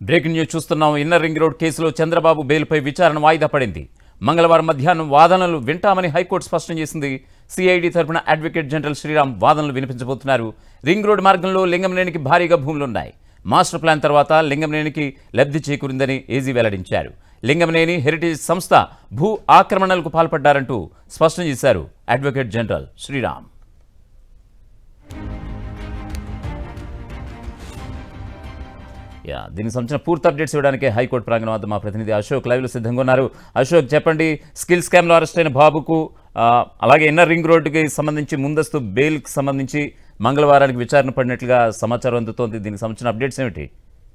breaking news చూస్తున్నాం inner ring road కేసులో చంద్రబాబు బెయిల్పై విచారణ వాయిదా పడింది మంగళవారం మధ్యాహ్నం వాదనలు వింటామని హైకోర్టు స్పష్టం చేసింది సిఐడి తరపున అడ్వకేట్ జనరల్ శ్రీరామ్ వాదనలు వినిపించబోతున్నారు రింగ్ రోడ్ మార్గంలో లింగంనేనికి భారీగా భూములున్నాయి మాస్టర్ ప్లాన్ తర్వాత లింగంనేనికి లబ్ధి చేకూరిందని ఏజీ వెల్లడించారు లింగంనేని హెరిటేజ్ సంస్థ భూ ఆక్రమణలకు పాల్పడ్డారంటూ స్పష్టం చేశారు అడ్వకేట్ జనరల్ శ్రీరామ్ యా దీనికి సంబంధించిన పూర్తి అప్డేట్స్ ఇవ్వడానికి హైకోర్టు ప్రాంగణం వద్ద మా ప్రతినిధి అశోక్ లైవ్లో సిద్ధంగా ఉన్నారు అశోక్ చెప్పండి స్కిల్ స్కామ్లో అరెస్ట్ అయిన బాబుకు ఆ, అలాగే ఇన్నర్ రింగ్ రోడ్డుకి సంబంధించి ముందస్తు బెయిల్కి సంబంధించి మంగళవారానికి విచారణ పడినట్లుగా సమాచారం అందుతోంది దీనికి సంబంధించిన అప్డేట్స్ ఏమిటి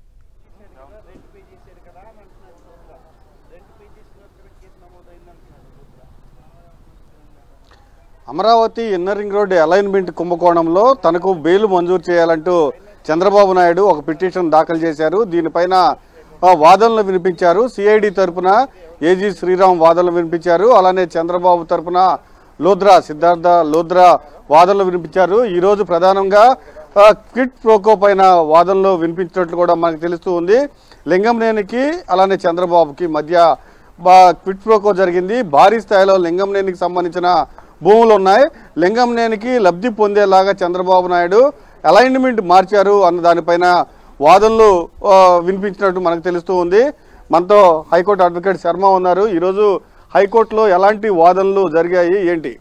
Amaravati inner ring road alignment కుంభకోణంలో తనకు బెయిల్ మంజూరు చేయాలంటూ చంద్రబాబు నాయుడు ఒక పిటిషన్ దాఖలు చేశారు దీనిపైన ఆ, వాదనలు వినిపించారు సిఐడి తరపున ఏజీ శ్రీరామ్ వాదనలు వినిపించారు అలానే చంద్రబాబు తరపున లోద్రా సిద్ధార్థ లోద్రా వాదనలు వినిపించారు ఈరోజు ప్రధానంగా ఆ, క్విట్ ప్రోకో పైన వాదనలు వినిపించినట్లు కూడా మనకు తెలుస్తూ ఉంది లింగంనేనికి అలానే చంద్రబాబుకి మధ్య బా క్విట్ ప్రోకో జరిగింది భారీ స్థాయిలో లింగంనేనికి సంబంధించిన భూములు ఉన్నాయి లింగంనేనికి లబ్ధి పొందేలాగా చంద్రబాబు నాయుడు అలైన్మెంట్ మార్చారు అన్న దానిపైన వాదనలు ఆ, వినిపించినట్టు మనకు తెలుస్తూ ఉంది మనతో హైకోర్టు అడ్వకేట్ శర్మ ఉన్నారు ఈరోజు హైకోర్టులో ఎలాంటి వాదనలు జరిగాయి ఏంటి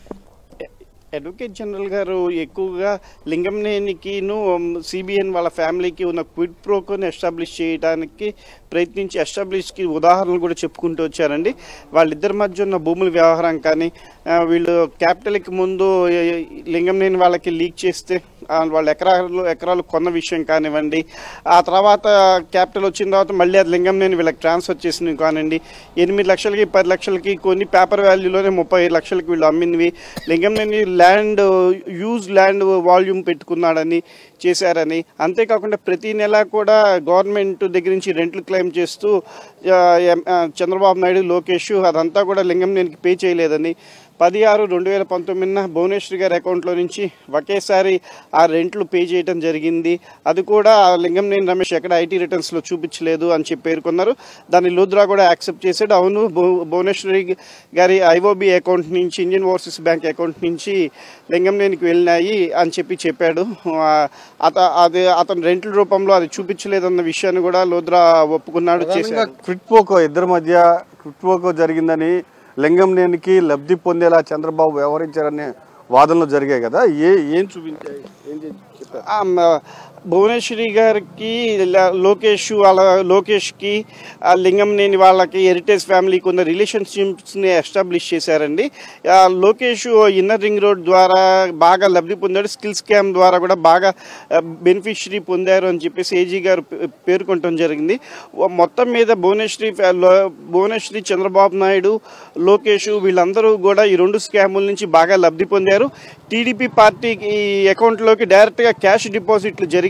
అడ్వకేట్ జనరల్ గారు ఎక్కువగా లింగంనేనికిను సిబిఎన్ వాళ్ళ ఫ్యామిలీకి ఉన్న క్విడ్ ప్రోకోని ఎస్టాబ్లిష్ చేయడానికి ప్రయత్నించి ఎస్టాబ్లిష్కి ఉదాహరణలు కూడా చెప్పుకుంటూ వచ్చారండి వాళ్ళిద్దరి మధ్య ఉన్న భూముల వ్యవహారం కానీ ఆ, వీళ్ళు క్యాపిటల్కి ముందు ఏ- ఏ- లింగంనేని వాళ్ళకి లీక్ చేస్తే ఆ, వాళ్ళ ఎకరాలు ఎకరాలు కొన్న విషయం కానివ్వండి ఆ తర్వాత క్యాపిటల్ వచ్చిన తర్వాత మళ్ళీ అది లింగంనేని వీళ్ళకి ట్రాన్స్ఫర్ చేసినవి కానివ్వండి ఎనిమిది లక్షలకి పది లక్షలకి కొన్ని పేపర్ వాల్యూలోనే ముప్పై ఐదు లక్షలకి వీళ్ళు అమ్మినవి Lingamaneni land use land volume పెట్టుకున్నాడని చేశారని అంతేకాకుండా ప్రతి నెల కూడా గవర్నమెంట్ దగ్గర నుంచి రెంట్లు క్లెయిమ్ చేస్తూ ఆ, ఎం- ఆ, చంద్రబాబు నాయుడు లోకేష్ అదంతా కూడా లింగంనేనికి పే చేయలేదని పది ఆరు రెండు వేల పంతొమ్మిదిన భువనేశ్వరి గారి అకౌంట్లో నుంచి ఒకేసారి ఆ రెంట్లు పే చేయడం జరిగింది అది కూడా ఆ లింగంనేని రమేష్ ఎక్కడ ఐటీ రిటర్న్స్లో చూపించలేదు అని చెప్పి పేర్కొన్నారు దాన్ని లూద్రా కూడా యాక్సెప్ట్ చేశాడు అవును భు- భువనేశ్వరి గారి ఐఓబి అకౌంట్ నుంచి ఇండియన్ ఓవర్సీస్ బ్యాంక్ అకౌంట్ నుంచి లింగంనేనికి వెళ్ళినాయి అని చెప్పి చెప్పాడు ఆ, అత అది అతను రెంట్ల రూపంలో అది చూపించలేదన్న విషయాన్ని కూడా లోద్రా ఒప్పుకున్నాడు చేశాడు క్విట్ ప్రోకో ఇద్దరి మధ్య క్విట్ ప్రోకో జరిగిందని లింగంనేనికి లబ్ధి పొందేలా చంద్రబాబు వ్యవహరించారనే వాదనలు జరిగాయి కదా ఏ ఏం చూపించాయి ఏం చే- చెప్పారు ఆ, మ- భువనేశ్వరి గారికి ల- లోకేష్ వాళ్ళ లోకేష్కి ఆ లింగంనేని వాళ్ళకి హెరిటేజ్ ఫ్యామిలీకి ఉన్న రిలేషన్షిప్స్ని ఎస్టాబ్లిష్ చేశారండి ఆ, లోకేష్ ఇన్నర్ రింగ్ రోడ్ ద్వారా బాగా లబ్ధి పొందాడు స్కిల్ స్కామ్ ద్వారా కూడా బాగా బెనిఫిషరీ పొందారు అని చెప్పేసి ఏజీ గారు పే- పేర్కొనటం జరిగింది ఓ- మొత్తం మీద భువనేశ్వరి ఫ్యా- లో- భువనేశ్వరి చంద్రబాబు నాయుడు లోకేష్ వీళ్ళందరూ కూడా ఈ రెండు స్కాముల నుంచి బాగా లబ్ధి పొందారు టీడీపీ పార్టీకి ఈ అకౌంట్లోకి డైరెక్ట్గా క్యాష్ డిపాజిట్లు జరిగినాయి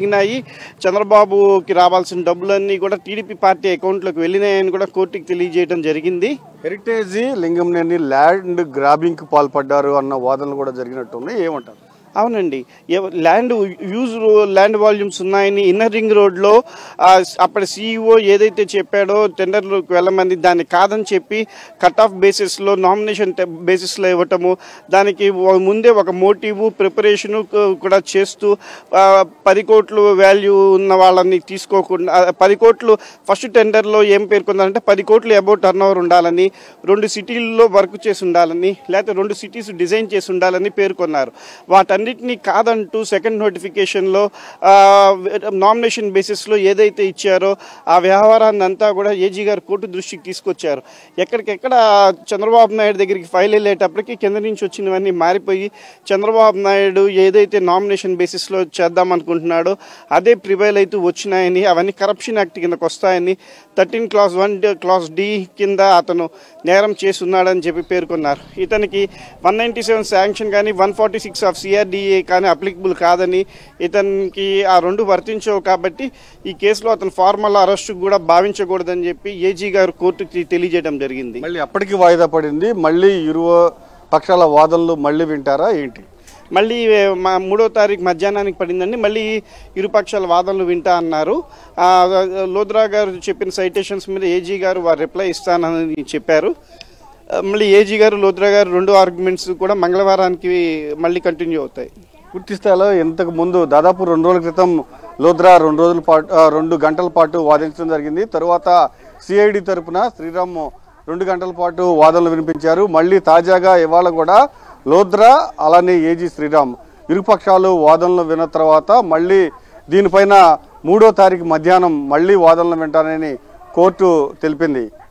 చంద్రబాబుకి రావాల్సిన డబ్బులన్నీ కూడా టీడీపీ పార్టీ అకౌంట్లోకి వెళ్ళినాయని కూడా కోర్టుకి తెలియజేయడం జరిగింది హెరిటేజ్ లింగంనేని ల్యాండ్ గ్రాబింగ్ కు పాల్పడ్డారు అన్న వాదనలు కూడా జరిగినట్టున్నాయి ఏమంటారు అవునండి ఎవ- ల్యాండ్ యూజ్ రో- ల్యాండ్ వాల్యూమ్స్ ఉన్నాయని ఇన్నర్ రింగ్ రోడ్లో ఆ, అప్పటి సీఈఓ ఏదైతే చెప్పాడో టెండర్లోకి వెళ్ళమని దాన్ని కాదని చెప్పి కట్ ఆఫ్ బేసిస్లో నామినేషన్ బేసిస్లో ఇవ్వటము దానికి ఓ- ముందే ఒక మోటివ్ ప్రిపరేషను కూడా చేస్తూ ఆ, పది కోట్లు వాల్యూ ఉన్న వాళ్ళని తీసుకోకుండా ఆ, పది కోట్లు ఫస్ట్ టెండర్లో ఏం పేర్కొందంటే పది కోట్లు అబౌట్ టర్న్ ఓవర్ ఉండాలని రెండు సిటీల్లో వర్క్ చేసి ఉండాలని లేకపోతే రెండు సిటీస్ డిజైన్ చేసి ఉండాలని పేర్కొన్నారు వాటన్నిటినీ కాదంటూ సెకండ్ నోటిఫికేషన్లో నామినేషన్ బేసిస్లో ఏదైతే ఇచ్చారో ఆ వ్యవహారాన్ని అంతా కూడా ఏజీ గారు కోర్టు దృష్టికి తీసుకొచ్చారు ఎక్కడికెక్కడ చంద్రబాబు నాయుడు దగ్గరికి ఫైల్ వెళ్ళేటప్పటికి కింద నుంచి వచ్చినవన్నీ మారిపోయి చంద్రబాబు నాయుడు ఏదైతే నామినేషన్ బేసిస్లో చేద్దాం అనుకుంటున్నాడో అదే ప్రివైల్ అయితే వచ్చినాయని అవన్నీ కరప్షన్ యాక్ట్ కిందకు వస్తాయని thirteen clause one clause D కింద అతను నేరం చేస్తున్నాడని చెప్పి పేర్కొన్నారు ఇతనికి వన్ నైంటీ సెవెన్ శాంక్షన్ కానీ one forty six of CRDA కానీ అప్లికబుల్ కాదని ఇతనికి ఆ రెండు వర్తించవు కాబట్టి ఈ కేసులో అతను ఫార్మల్ అరెస్ట్ కూడా భావించకూడదని చెప్పి ఏజీ గారు కోర్టుకి తెలియజేయడం జరిగింది మళ్ళీ అప్పటికి వాయిదా పడింది మళ్ళీ ఇరు పక్షాల వాదనలు మళ్ళీ వింటారా ఏంటి మళ్ళీ ఏ, మా మూడో తారీఖు మధ్యాహ్నానికి పడిందండి మళ్ళీ ఇరుపక్షాల వాదనలు వింటా అన్నారు ఆ, లోద్రా గారు చెప్పిన సైటేషన్స్ మీద ఏజీ గారు వారు రిప్లై ఇస్తానని చెప్పారు ఆ, మళ్ళీ ఏజీ గారు లోద్రా గారు రెండు ఆర్గ్యుమెంట్స్ కూడా మంగళవారానికి మళ్ళీ కంటిన్యూ అవుతాయి పూర్తి స్థాయిలో ఇంతకు ముందు దాదాపు రెండు రోజుల క్రితం లోద్రా రెండు రోజుల పాటు ఆ, రెండు గంటల పాటు వాదించడం జరిగింది తరువాత సిఐడి తరపున శ్రీరామ్ రెండు గంటల పాటు వాదనలు వినిపించారు మళ్ళీ తాజాగా ఇవాళ కూడా లోద్రా అలానే ఏజీ శ్రీరామ్ ఇరుపక్షాలు వాదనలు విన్న తర్వాత మళ్ళీ దీనిపైన మూడో తారీఖు మధ్యాహ్నం మళ్ళీ వాదనలు వింటానని కోర్టు తెలిపింది